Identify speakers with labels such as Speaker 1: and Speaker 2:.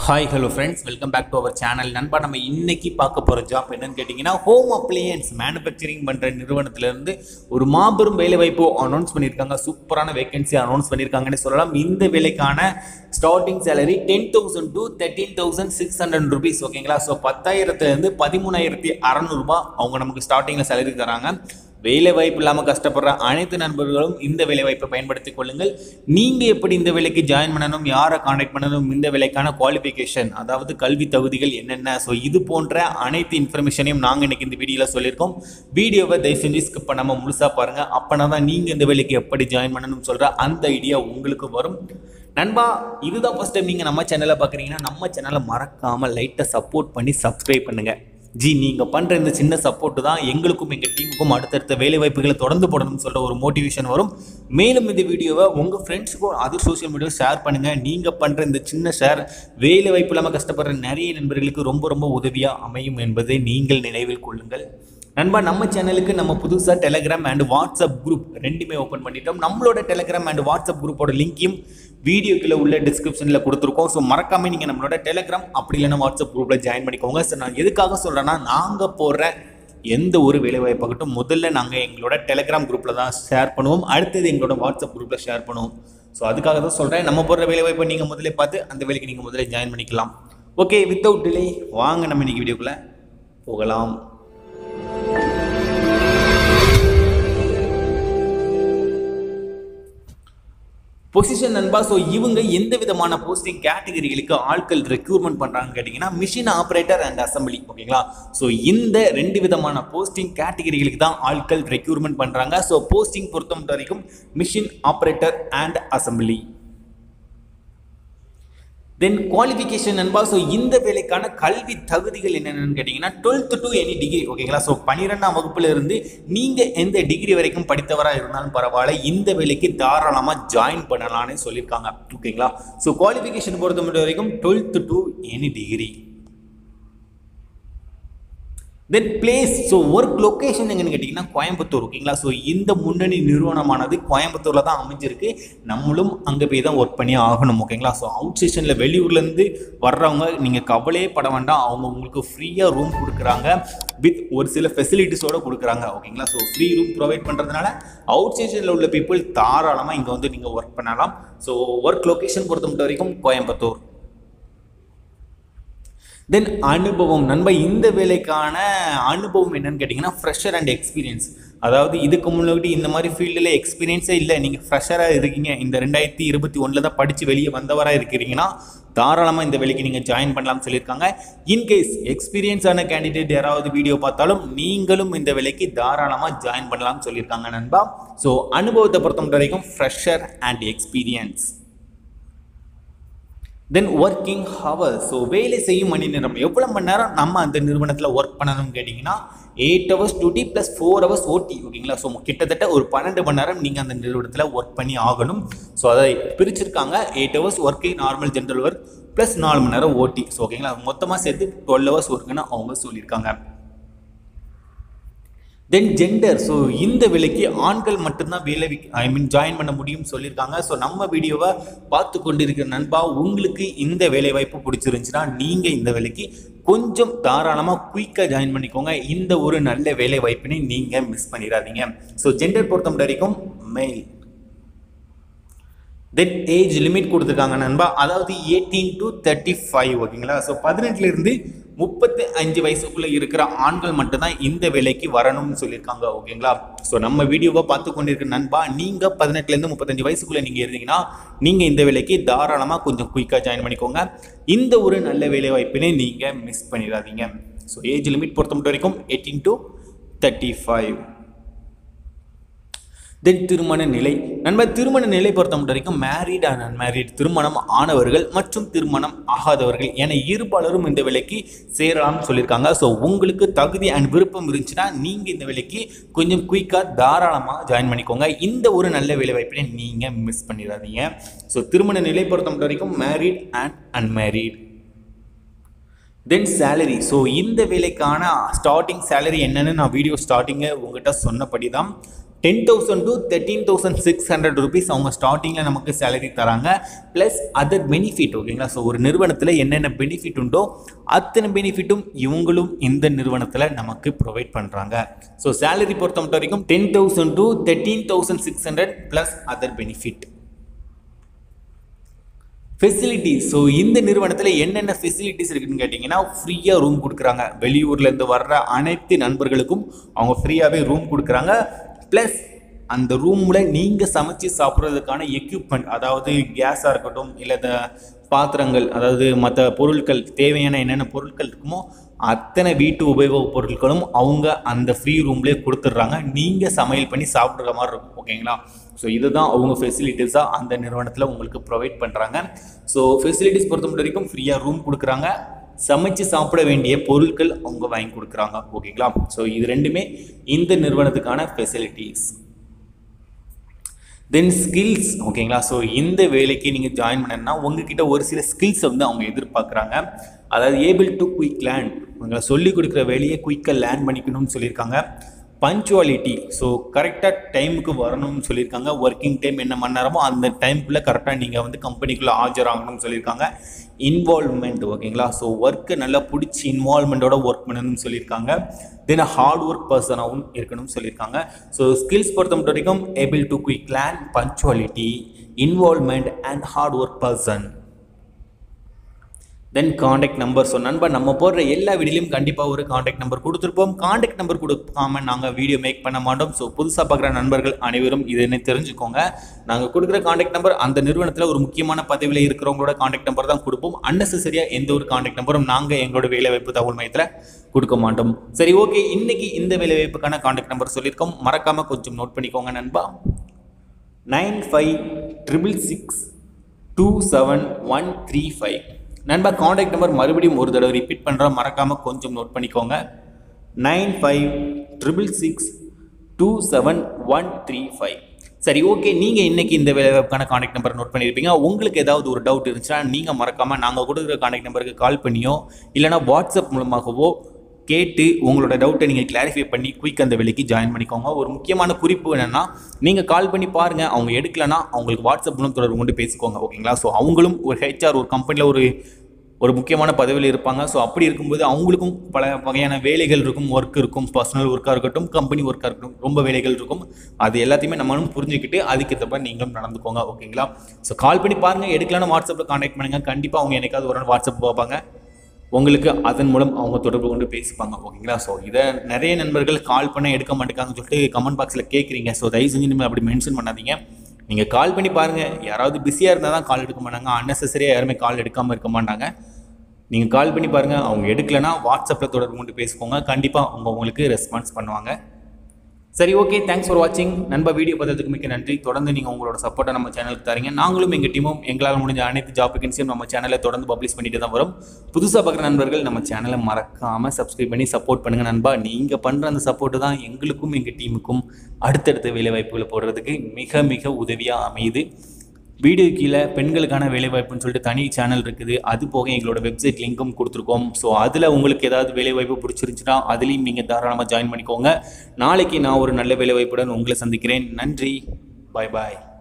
Speaker 1: hi hello friends welcome back to our channel நண்பா நம்ம இன்னைக்கு பார்க்க போகிற ஜாப் என்னன்னு கேட்டிங்கன்னா ஹோம் அப்ளையன்ஸ் மேனுஃபேக்சரிங் பண்ணுற நிறுவனத்திலேருந்து ஒரு மாபெரும் வேலை வாய்ப்பு அனௌன்ஸ் பண்ணியிருக்காங்க சூப்பரான வேகன்சி அனௌன்ஸ் பண்ணியிருக்காங்கன்னு சொல்லலாம் இந்த வேலைக்கான starting salary ten thousand to thirteen thousand six hundred rupees ஓகேங்களா ஸோ பத்தாயிரத்துலேருந்து பதிமூணாயிரத்தி அறநூறுபா அவங்க நமக்கு ஸ்டார்டிங்கில் சேலரி தராங்க வேலை வாய்ப்பு இல்லாமல் கஷ்டப்படுற அனைத்து நண்பர்களும் இந்த வேலை வாய்ப்பை பயன்படுத்திக் கொள்ளுங்கள் நீங்கள் எப்படி இந்த வேலைக்கு ஜாயின் பண்ணணும் யாரை காண்டாக்ட் பண்ணணும் இந்த வேலைக்கான குவாலிஃபிகேஷன் அதாவது கல்வி தகுதிகள் என்னென்ன ஸோ இது போன்ற அனைத்து இன்ஃபர்மேஷனையும் நாங்கள் இன்னைக்கு இந்த வீடியோவில் சொல்லியிருக்கோம் வீடியோவை தயவு செஞ்சு ஸ்கிப் பண்ணாமல் முழுசாக பாருங்கள் அப்போனா தான் நீங்கள் இந்த வேலைக்கு எப்படி ஜாயின் பண்ணணும்னு சொல்கிற அந்த ஐடியா உங்களுக்கு வரும் நண்பா இதுதான் ஃபஸ்ட் டைம் நீங்கள் நம்ம சேனலை பார்க்குறீங்கன்னா நம்ம சேனலை மறக்காமல் லைட்டை சப்போர்ட் பண்ணி சப்ஸ்கிரைப் பண்ணுங்கள் ஜி நீங்கள் பண்ணுற இந்த சின்ன சப்போர்ட் தான் எங்களுக்கும் எங்கள் டீமுக்கும் அடுத்தடுத்த வேலை வாய்ப்புகளை தொடர்ந்து போடணும்னு சொல்கிற ஒரு மோட்டிவேஷன் வரும் மேலும் இந்த வீடியோவை உங்கள் ஃப்ரெண்ட்ஸுக்கும் அதர் சோஷியல் மீடியாவில் ஷேர் பண்ணுங்கள் நீங்கள் பண்ணுற இந்த சின்ன ஷேர் வேலை வாய்ப்பு இல்லாமல் கஷ்டப்படுற நிறைய நண்பர்களுக்கு ரொம்ப ரொம்ப உதவியாக அமையும் என்பதை நீங்கள் நினைவில் கொள்ளுங்கள் நண்பா நம்ம சேனலுக்கு நம்ம புதுசாக டெலகிராம் அண்ட் வாட்ஸ்அப் குரூப் ரெண்டுமே ஓப்பன் பண்ணிட்டோம் நம்மளோட டெலகிராம் அண்ட் வாட்ஸ்அப் குரூப்போட லிங்க்கையும் வீடியோக்குள்ள உள்ள டிஸ்கிரிப்ஷனில் கொடுத்துருக்கோம் ஸோ மறக்காம நீங்கள் நம்மளோட டெலகிராம் அப்படி இல்லைன்னா வாட்ஸ்அப் குரூப்பில் ஜாயின் பண்ணிக்கோங்க ஸோ நான் எதுக்காக சொல்கிறேன்னா நாங்கள் போடுற எந்த ஒரு வேலைவாய்ப்பாகட்டும் முதல்ல நாங்கள் எங்களோட டெலகிராம் குரூப்பில் தான் ஷேர் பண்ணுவோம் அடுத்தது எங்களோட வாட்ஸ்அப் குரூப்பில் ஷேர் பண்ணுவோம் ஸோ அதுக்காக தான் சொல்கிறேன் நம்ம போடுற வேலைவாய்ப்பை நீங்கள் முதல்ல பார்த்து அந்த வேலைக்கு நீங்கள் முதல்ல ஜாயின் பண்ணிக்கலாம் ஓகே வித்தவுட் டிலே வாங்க நம்ம இன்னைக்கு வீடியோக்குள்ளே போகலாம் பொசிஷன் நண்பா ஸோ இவங்க எந்த விதமான போஸ்டிங் கேட்டகரிகளுக்கு ஆட்கள் ரெக்ரூட்மெண்ட் பண்ணுறாங்கன்னு கேட்டிங்கன்னா மிஷின் ஆப்ரேட்டர் அண்ட் அசம்பிளி ஓகேங்களா ஸோ இந்த ரெண்டு விதமான போஸ்டிங் கேட்டகரிகளுக்கு தான் ஆட்கள் ரெக்ரூட்மெண்ட் பண்ணுறாங்க ஸோ போஸ்டிங் பொறுத்த வரைக்கும் machine operator and assembly then qualification நண்பா ஸோ இந்த வேலைக்கான கல்வி தகுதிகள் என்னென்னு கேட்டிங்கன்னா டுவெல்த்து டு எனி டிகிரி ஓகேங்களா ஸோ பன்னிரெண்டாம் வகுப்புல இருந்து நீங்கள் எந்த டிகிரி வரைக்கும் படித்தவராக இருந்தாலும் பரவாயில்ல இந்த வேலைக்கு தாராளமாக ஜாயின் பண்ணலாம்னு சொல்லியிருக்காங்க ஓகேங்களா ஸோ குவாலிஃபிகேஷன் பொறுத்த மட்டும் வரைக்கும் twelfth to any degree then place so work location எங்கன்னு கேட்டிங்கன்னா கோயம்புத்தூர் ஓகேங்களா ஸோ இந்த முன்னணி நிறுவனமானது கோயம்புத்தூரில் தான் அமைஞ்சிருக்கு நம்மளும் அங்கே போய் தான் ஒர்க் பண்ணி ஆகணும் ஓகேங்களா ஸோ அவுட் ஸ்டேஷனில் வெளியூர்லேருந்து வர்றவங்க நீங்கள் கவலையே பட வேண்டாம் அவங்க உங்களுக்கு ஃப்ரீயாக ரூம் கொடுக்குறாங்க வித் ஒரு சில ஃபெசிலிட்டிஸோடு கொடுக்குறாங்க ஓகேங்களா ஸோ ஃப்ரீ ரூம் ப்ரொவைட் பண்ணுறதுனால அவுட் ஸ்டேஷனில் உள்ள பீப்புள் தாராளமாக இங்கே வந்து நீங்கள் ஒர்க் பண்ணலாம் ஸோ ஒர்க் லொக்கேஷன் பொறுத்த மட்டும் வரைக்கும் கோயம்புத்தூர் தென் அனுபவம் நண்பா இந்த வேலைக்கான அனுபவம் என்னன்னு கேட்டிங்கன்னா ஃப்ரெஷர் அண்ட் எக்ஸ்பீரியன்ஸ் அதாவது இதுக்கு முன்னாடி இந்த மாதிரி ஃபீல்டில் எக்ஸ்பீரியன்ஸே இல்லை நீங்கள் ஃப்ரெஷராக இருக்கீங்க இந்த ரெண்டாயிரத்தி இருபத்தி ஒன்றில் தான் படித்து வெளியே வந்தவராக இருக்கிறீங்கன்னா தாராளமாக இந்த வேலைக்கு நீங்கள் ஜாயின் பண்ணலாம்னு சொல்லியிருக்காங்க இன்கேஸ் எக்ஸ்பீரியன்ஸான கேண்டிடேட் யாராவது வீடியோ பார்த்தாலும் நீங்களும் இந்த வேலைக்கு தாராளமாக ஜாயின் பண்ணலாம்னு சொல்லியிருக்காங்க நண்பா ஸோ அனுபவத்தை பொறுத்த வரைக்கும் fresher and experience then working hour so வேலை செய்யும் மணி நேரம் எவ்வளோ மணி நேரம் நம்ம அந்த நிறுவனத்தில் ஒர்க் பண்ணணும்னு கேட்டிங்கன்னா eight hours duty plus four hours OT ஓகேங்களா ஸோ கிட்டத்தட்ட ஒரு பன்னெண்டு மணி நேரம் நீங்கள் அந்த நிறுவனத்தில் ஒர்க் பண்ணி ஆகணும் ஸோ அதை பிரிச்சிருக்காங்க eight hours working normal general work plus நாலு மணி நேரம் ஓடி ஸோ ஓகேங்களா மொத்தமாக சேர்த்து டுவெல் ஹவர்ஸ் ஒர்க்குன்னு அவங்க சொல்லியிருக்காங்க தென் ஜெண்டர் ஸோ இந்த வேலைக்கு ஆண்கள் மட்டும்தான் வேலை ஐ மீன் ஜாயின் பண்ண முடியும்னு சொல்லியிருக்காங்க ஸோ நம்ம வீடியோவை பார்த்து கொண்டிருக்கிற நண்பா உங்களுக்கு இந்த வேலை வாய்ப்பு பிடிச்சிருந்துச்சுன்னா நீங்கள் இந்த வேலைக்கு கொஞ்சம் தாராளமாக குயிக்காக ஜாயின் பண்ணிக்கோங்க இந்த ஒரு நல்ல வேலை வாய்ப்பினை நீங்கள் மிஸ் பண்ணிடாதீங்க ஸோ ஜெண்டர் பொறுத்த வரைக்கும் மெயில் தென் ஏஜ் லிமிட் கொடுத்துருக்காங்க நண்பா அதாவது எயிட்டீன் டு தேர்ட்டி ஃபைவ் ஓகேங்களா ஸோ பதினெட்டுலேருந்து முப்பத்தி அஞ்சு வயசுக்குள்ளே இருக்கிற ஆண்கள் மட்டும்தான் இந்த வேலைக்கு வரணும்னு சொல்லியிருக்காங்க ஓகேங்களா ஸோ நம்ம வீடியோவை பார்த்து கொண்டிருக்கிற நண்பா நீங்கள் பதினெட்டுலேருந்து முப்பத்தஞ்சு வயசுக்குள்ளே நீங்கள் இருந்தீங்கன்னா நீங்கள் இந்த வேலைக்கு தாராளமாக கொஞ்சம் குயிக்காக ஜாயின் பண்ணிக்கோங்க இந்த ஒரு நல்ல வேலை வாய்ப்பினை நீங்கள் மிஸ் பண்ணிடாதீங்க ஸோ ஏஜ் லிமிட் பொறுத்த மட்டும் வரைக்கும் eighteen to thirty five then திருமண நிலை நண்பர் திருமண நிலை பொறுத்த மட்டும் வரைக்கும் மேரீட் அண்ட் அன்மேரீட் திருமணம் ஆனவர்கள் மற்றும் திருமணம் ஆகாதவர்கள் என இருபாலரும் இந்த வேலைக்கு சேரலாம்னு சொல்லியிருக்காங்க ஸோ உங்களுக்கு தகுதி அண்ட் விருப்பம் இருந்துச்சுன்னா நீங்கள் இந்த வேலைக்கு கொஞ்சம் குயிக்காக தாராளமாக ஜாயின் பண்ணிக்கோங்க இந்த ஒரு நல்ல வேலை வாய்ப்பினை நீங்கள் மிஸ் பண்ணிடாதீங்க ஸோ திருமண நிலை பொறுத்த மட்டும் வரைக்கும் married and unmarried then salary so இந்த வேலைக்கான ஸ்டார்டிங் சேலரி என்னன்னு நான் வீடியோ ஸ்டார்டிங்கை உங்ககிட்ட சொன்னபடி தான் ten thousand to thirteen thousand six hundred rupees அவங்க ஸ்டார்டிங்கில் நமக்கு சேலரி தராங்க ப்ளஸ் அதர் பெனிஃபிட் ஓகேங்களா ஸோ ஒரு நிறுவனத்தில் என்னென்ன பெனிஃபிட் உண்டோ அத்தனை பெனிஃபிட்டும் இவங்களும் இந்த நிறுவனத்தில் நமக்கு ப்ரொவைட் பண்ணுறாங்க ஸோ சேலரி பொறுத்த மட்டும் வரைக்கும் ten thousand to thirteen thousand six hundred plus other benefit facilities so இந்த நிறுவனத்தில் என்னென்ன ஃபெசிலிட்டிஸ் இருக்குன்னு கேட்டிங்கன்னா ஃப்ரீயாக ரூம் கொடுக்குறாங்க வெளியூர்லேருந்து வர்ற அனைத்து நண்பர்களுக்கும் அவங்க ஃப்ரீயாகவே ரூம் கொடுக்குறாங்க ப்ளஸ் அந்த ரூமில் நீங்கள் சமைச்சு சாப்பிட்றதுக்கான எக்யூப்மெண்ட் அதாவது கேஸாக இருக்கட்டும் இல்லை இந்த பாத்திரங்கள் அதாவது மற்ற பொருட்கள் தேவையான என்னென்ன பொருட்கள் இருக்குமோ அத்தனை வீட்டு உபயோகப் பொருட்களும் அவங்க அந்த ஃப்ரீ ரூம்லேயே கொடுத்துட்றாங்க நீங்கள் சமையல் பண்ணி சாப்பிட்ற மாதிரி இருக்கும் ஓகேங்களா ஸோ இதுதான் அவங்க ஃபெசிலிட்டிஸாக அந்த நிறுவனத்தில் உங்களுக்கு ப்ரொவைட் பண்ணுறாங்க ஸோ ஃபெசிலிட்டிஸ் பொறுத்த மட்டும் வரைக்கும் ஃப்ரீயாக ரூம் கொடுக்குறாங்க சமைச்சு சாப்பிட வேண்டிய பொருட்கள் அவங்க வாங்கி கொடுக்குறாங்க ஓகேங்களா ஸோ இது ரெண்டுமே இந்த நிறுவனத்துக்கான ஃபெசிலிட்டிஸ் தென் ஸ்கில்ஸ் ஓகேங்களா ஸோ இந்த வேலைக்கு நீங்கள் ஜாயின் பண்ணணும்னா உங்ககிட்ட ஒரு சில ஸ்கில்ஸ் வந்து அவங்க எதிர்பார்க்குறாங்க அதாவது ஏபிள் டு குயிக் லேண்ட் உங்களை சொல்லிக் கொடுக்குற வேலையை குயிக்காக லேர்ன் பண்ணிக்கணும்னு சொல்லியிருக்காங்க பஞ்சுவாலிட்டி ஸோ கரெக்டாக டைமுக்கு வரணும்னு சொல்லியிருக்காங்க ஒர்க்கிங் டைம் என்ன மணி நேரமோ அந்த டைமுக்குள்ளே கரெக்டாக நீங்கள் வந்து கம்பெனிக்குள்ளே ஆஜராகணும்னு சொல்லியிருக்காங்க இன்வால்வ்மெண்ட் ஓகேங்களா ஸோ ஒர்க்கை நல்லா பிடிச்சி இன்வால்மெண்ட்டோட ஒர்க் பண்ணணும்னு சொல்லியிருக்காங்க தென் ஹார்ட் ஒர்க் பர்சனாகவும் இருக்கணும்னு சொல்லியிருக்காங்க ஸோ ஸ்கில்ஸ் பொறுத்த மட்டும் வரைக்கும் able to quick learn punctuality involvement and hard work person then contact number so நண்பா நம்ம போடுற எல்லா வீடியோலையும் கண்டிப்பாக ஒரு காண்டாக்ட் நம்பர் கொடுத்துருப்போம் காண்டாக்ட் நம்பர் கொடுக்காம நாங்கள் வீடியோ மேக் பண்ண மாட்டோம் ஸோ புதுசாக பார்க்குற நண்பர்கள் அனைவரும் இதனை தெரிஞ்சுக்கோங்க நாங்கள் கொடுக்குற காண்டாக்ட் நம்பர் அந்த நிறுவனத்தில் ஒரு முக்கியமான பதவியில் இருக்கிறவங்களோட காண்டாக்ட் நம்பர் தான் கொடுப்போம் அன்னெசரியாக எந்த ஒரு காண்டாக்ட் நம்பரும் நாங்கள் எங்களோட வேலைவாய்ப்பு தகவல் மையத்தில் கொடுக்க மாட்டோம் சரி ஓகே இன்னைக்கு இந்த வேலைவாய்ப்புக்கான காண்டாக்ட் நம்பர் சொல்லியிருக்கோம் மறக்காமல் கொஞ்சம் நோட் பண்ணிக்கோங்க நண்பா nine five triple six two seven one three five நண்பா காண்டாக்ட் நம்பர் மறுபடியும் ஒரு தடவை ரிப்பீட் பண்ணுறோம் மறக்காமல் கொஞ்சம் நோட் பண்ணிக்கோங்க nine five triple six two seven one three five சரி ஓகே நீங்கள் இன்னைக்கு இந்த வேலைவாய்ப்புக்கான காண்டாக்ட் நம்பர் நோட் பண்ணியிருப்பீங்க உங்களுக்கு ஏதாவது ஒரு டவுட் இருந்துச்சுன்னா நீங்கள் மறக்காமல் நாங்கள் கொடுக்குற காண்டாக்ட் நம்பருக்கு கால் பண்ணியோ இல்லைனா வாட்ஸ்அப் மூலமாகவோ கேட்டு உங்களோட டவுட்டை நீங்கள் கிளாரிஃபை பண்ணி குயிக் அந்த வேலைக்கு ஜாயின் பண்ணிக்கோங்க ஒரு முக்கியமான குறிப்பு என்னென்னா நீங்கள் கால் பண்ணி பாருங்கள் அவங்க எடுக்கலைன்னா அவங்களுக்கு வாட்ஸ்அப் மூலம் தொடர்பு கொண்டு பேசிக்கோங்க ஓகேங்களா ஸோ அவங்களும் ஒரு ஹெச்ஆர் ஒரு கம்பெனியில் ஒரு ஒரு முக்கியமான பதவியில் இருப்பாங்க ஸோ அப்படி இருக்கும்போது அவங்களுக்கும் பல வகையான வேலைகள் இருக்கும் ஒர்க் இருக்கும் பர்சனல் ஒர்க்காக இருக்கட்டும் கம்பெனி ஒர்க்காக இருக்கட்டும் ரொம்ப வேலைகள் இருக்கும் அது எல்லாத்தையுமே நம்மளும் புரிஞ்சுக்கிட்டு அதுக்கேற்ற மாதிரி நீங்களும் நடந்துக்கோங்க ஓகேங்களா ஸோ கால் பண்ணி பாருங்கள் எடுக்கலாம்னு வாட்ஸ்அப்பில் கான்டாக்ட் பண்ணுங்கள் கண்டிப்பாக அவங்க என்னைக்காவது ஒரு நாள் வாட்ஸ்அப் பார்ப்பாங்க உங்களுக்கு அதன் மூலம் அவங்க தொடர்பு கொண்டு பேசிப்பாங்க ஓகேங்களா ஸோ இதை நிறைய நண்பர்கள் கால் பண்ண எடுக்க மாட்டேங்காங்கன்னு சொல்லிட்டு கமெண்ட் பாக்ஸில் கேட்குறீங்க ஸோ தயவு செஞ்சு நீங்கள் அப்படி மென்ஷன் பண்ணாதீங்க நீங்கள் கால் பண்ணி பாருங்கள் யாராவது பிஸியாக இருந்தால் தான் கால் எடுக்க மாட்டாங்க அன்னெசரியாக யாருமே கால் எடுக்காமல் இருக்க மாட்டாங்க நீங்கள் கால் பண்ணி பாருங்கள் அவங்க எடுக்கலைன்னா வாட்ஸ்அப்பில் தொடர்பு கொண்டு பேசிக்கோங்க கண்டிப்பாக அவங்க உங்களுக்கு ரெஸ்பான்ஸ் பண்ணுவாங்க சரி ஓகே தேங்க்ஸ் ஃபார் வாட்சிங் நண்பா வீடியோ பார்த்ததுக்கு மிக்க நன்றி தொடர்ந்து நீங்கள் உங்களோட சப்போர்ட்டை நம்ம சேனலுக்கு தரீங்க நாங்களும் எங்கள் டீமும் எங்களால் முடிஞ்ச அனைத்து ஜாப் வேகன்சியும் நம்ம சேனலில் தொடர்ந்து பப்ளிஷ் பண்ணிட்டு தான் வரும் புதுசாக பார்க்குற நண்பர்கள் நம்ம சேனலை மறக்காமல் சப்ஸ்கிரைப் பண்ணி சப்போர்ட் பண்ணுங்கள் நண்பா நீங்கள் பண்ணுற அந்த சப்போர்ட்டு தான் எங்களுக்கும் எங்கள் டீமுக்கும் அடுத்தடுத்த வேலைவாய்ப்புகளை போடுறதுக்கு மிக மிக உதவியாக அமையுது வீடியோ கீழே பெண்களுக்கான வேலைவாய்ப்புன்னு சொல்லிட்டு தனி சேனல் இருக்குது அது போக எங்களோட வெப்சைட் லிங்க்கும் கொடுத்துருக்கோம் ஸோ அதில் உங்களுக்கு ஏதாவது வேலைவாய்ப்பு பிடிச்சிருந்துச்சுன்னா அதுலேயும் நீங்கள் தாராளமாக ஜாயின் பண்ணிக்கோங்க நாளைக்கு நான் ஒரு நல்ல வேலைவாய்ப்புடன் உங்களை சந்திக்கிறேன் நன்றி பாய் பாய்